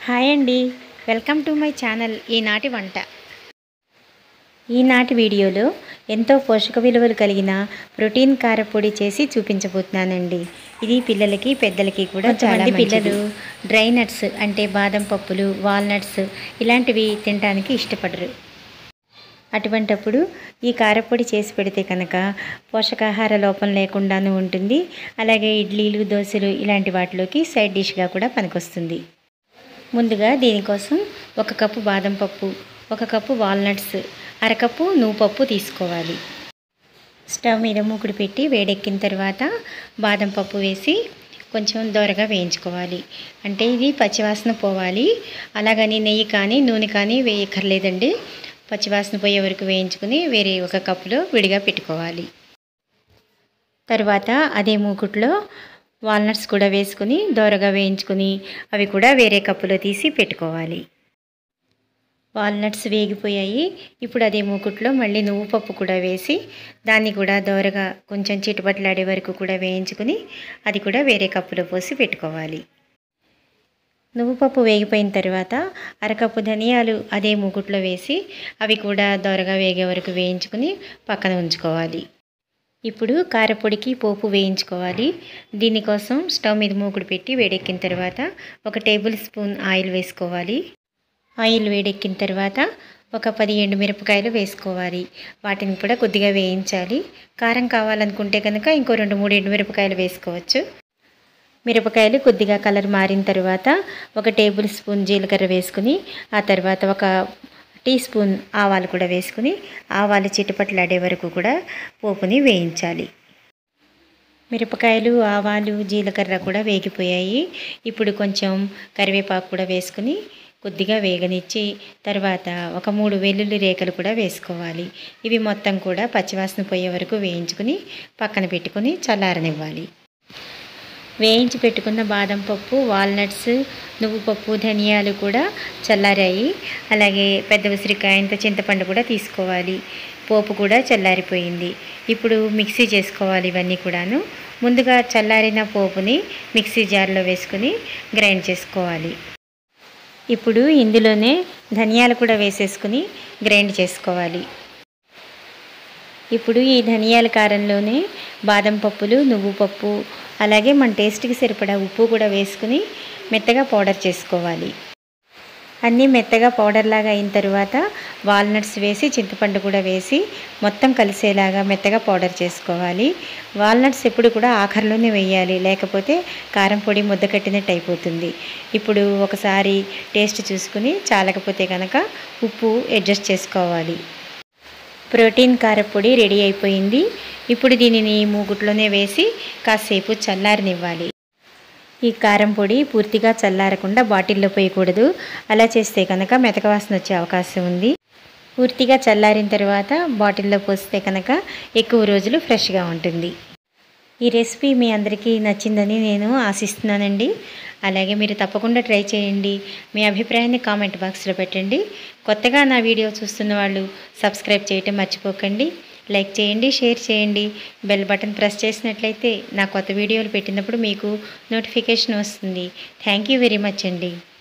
hi అండి welcome to my channel ఈనాటి వంట ఈనాటి వీడియోలో ఎంతో పోషక విలువలు కలిగిన ప్రోటీన్ కారపొడి చేసి చూపించబోతున్నానండి ఇది పిల్లలకి పెద్దలకి కూడా చాలా పిల్లలు డ్రై నట్స్ అంటే బాదం పప్పులు వాల్నట్స్ ఇలాంటివి తినడానికి ఇష్టపడరు అటువంటప్పుడు ఈ కారపొడి చేసి పెడితే కనుక పోషకాహార లోపం లేకుండాను ఉంటుంది అలాగే ఇడ్లీలు దోశలు ఇలాంటి వాటిలోకి సైడ్ డిష్గా కూడా పనికొస్తుంది ముందుగా దీనికోసం ఒక కప్పు బాదం పప్పు ఒక కప్పు వాల్నట్స్ అరకప్పు నువ్వు పప్పు తీసుకోవాలి స్టవ్ మీద మూకుడు పెట్టి వేడెక్కిన తర్వాత బాదం పప్పు వేసి కొంచెం దోరగా వేయించుకోవాలి అంటే ఇది పచ్చివాసన పోవాలి అలాగని నెయ్యి కానీ నూనె కానీ వేయక్కర్లేదండి పచ్చివాసన పోయే వరకు వేయించుకుని వేరే ఒక కప్పులో విడిగా పెట్టుకోవాలి తర్వాత అదే మూకుట్లో వాల్నట్స్ కూడా వేసుకుని దోరగా వేయించుకుని అవి కూడా వేరే కప్పులో తీసి పెట్టుకోవాలి వాల్నట్స్ వేగిపోయాయి ఇప్పుడు అదే మూకుట్లో మళ్ళీ నువ్వు పప్పు కూడా వేసి దాన్ని కూడా దోరగా కొంచెం చిటుపట్లాడే వరకు కూడా వేయించుకుని అది కూడా వేరే కప్పులో పోసి పెట్టుకోవాలి నువ్వు పప్పు వేగిపోయిన తర్వాత అరకప్పు ధనియాలు అదే మూకుట్లో వేసి అవి కూడా దోరగా వేగే వరకు వేయించుకుని పక్కన ఉంచుకోవాలి ఇప్పుడు కారపొడికి పోపు వేయించుకోవాలి దీనికోసం స్టవ్ మీద మూకుడు పెట్టి వేడెక్కిన తర్వాత ఒక టేబుల్ స్పూన్ ఆయిల్ వేసుకోవాలి ఆయిల్ వేడెక్కిన తర్వాత ఒక పది ఎండు మిరపకాయలు వేసుకోవాలి వాటిని కూడా కొద్దిగా వేయించాలి కారం కావాలనుకుంటే కనుక ఇంకో రెండు మూడు ఎండు మిరపకాయలు వేసుకోవచ్చు మిరపకాయలు కొద్దిగా కలర్ మారిన తర్వాత ఒక టేబుల్ స్పూన్ జీలకర్ర వేసుకుని ఆ తర్వాత ఒక టీ స్పూన్ ఆవాలు కూడా వేసుకుని ఆవాలు చిటపట్లాడే వరకు కూడా పోపుని వేయించాలి మిరపకాయలు ఆవాలు జీలకర్ర కూడా వేగిపోయాయి ఇప్పుడు కొంచెం కరివేపాకు కూడా వేసుకుని కొద్దిగా వేగనిచ్చి తర్వాత ఒక మూడు వెల్లుల్లి రేఖలు కూడా వేసుకోవాలి ఇవి మొత్తం కూడా పచ్చివాసన పోయే వరకు వేయించుకుని పక్కన పెట్టుకుని చల్లారనివ్వాలి వేయించి పెట్టుకున్న బాదం పప్పు వాల్నట్స్ నువ్వు పప్పు ధనియాలు కూడా చల్లారాయి అలాగే పెద్ద ఉసిరికాయంత చింతపండు కూడా తీసుకోవాలి పోపు కూడా చల్లారిపోయింది ఇప్పుడు మిక్సీ చేసుకోవాలి ఇవన్నీ కూడాను ముందుగా చల్లారిన పోపుని మిక్సీ జార్లో వేసుకుని గ్రైండ్ చేసుకోవాలి ఇప్పుడు ఇందులోనే ధనియాలు కూడా వేసేసుకుని గ్రైండ్ చేసుకోవాలి ఇప్పుడు ఈ ధనియాల కారంలోనే బాదం పప్పులు నువ్వు పప్పు అలాగే మన టేస్ట్కి సరిపడా ఉప్పు కూడా వేసుకుని మెత్తగా పౌడర్ చేసుకోవాలి అన్నీ మెత్తగా పౌడర్ లాగా అయిన తర్వాత వాల్నట్స్ వేసి చింతపండు కూడా వేసి మొత్తం కలిసేలాగా మెత్తగా పౌడర్ చేసుకోవాలి వాల్నట్స్ ఎప్పుడు కూడా ఆఖరిలోనే వేయాలి లేకపోతే కారం పొడి ముద్ద కట్టినట్టు అయిపోతుంది ఇప్పుడు ఒకసారి టేస్ట్ చూసుకుని చాలకపోతే కనుక ఉప్పు అడ్జస్ట్ చేసుకోవాలి ప్రోటీన్ కారపొడి రెడీ అయిపోయింది ఇప్పుడు దీనిని మూగుట్లోనే వేసి కాసేపు చల్లారనివ్వాలి ఈ కారం పొడి పూర్తిగా చల్లారకుండా బాటిల్లో పోయకూడదు అలా చేస్తే కనుక మెతక వాసన వచ్చే అవకాశం ఉంది పూర్తిగా చల్లారిన తర్వాత బాటిల్లో పోస్తే కనుక ఎక్కువ రోజులు ఫ్రెష్గా ఉంటుంది ఈ రెసిపీ మీ అందరికీ నచ్చిందని నేను ఆశిస్తున్నానండి అలాగే మీరు తప్పకుండా ట్రై చేయండి మీ అభిప్రాయాన్ని కామెంట్ బాక్స్లో పెట్టండి కొత్తగా నా వీడియో చూస్తున్న వాళ్ళు సబ్స్క్రైబ్ చేయటం మర్చిపోకండి లైక్ చేయండి షేర్ చేయండి బెల్ బటన్ ప్రెస్ చేసినట్లయితే నా కొత్త వీడియోలు పెట్టినప్పుడు మీకు నోటిఫికేషన్ వస్తుంది థ్యాంక్ యూ వెరీ మచ్ అండి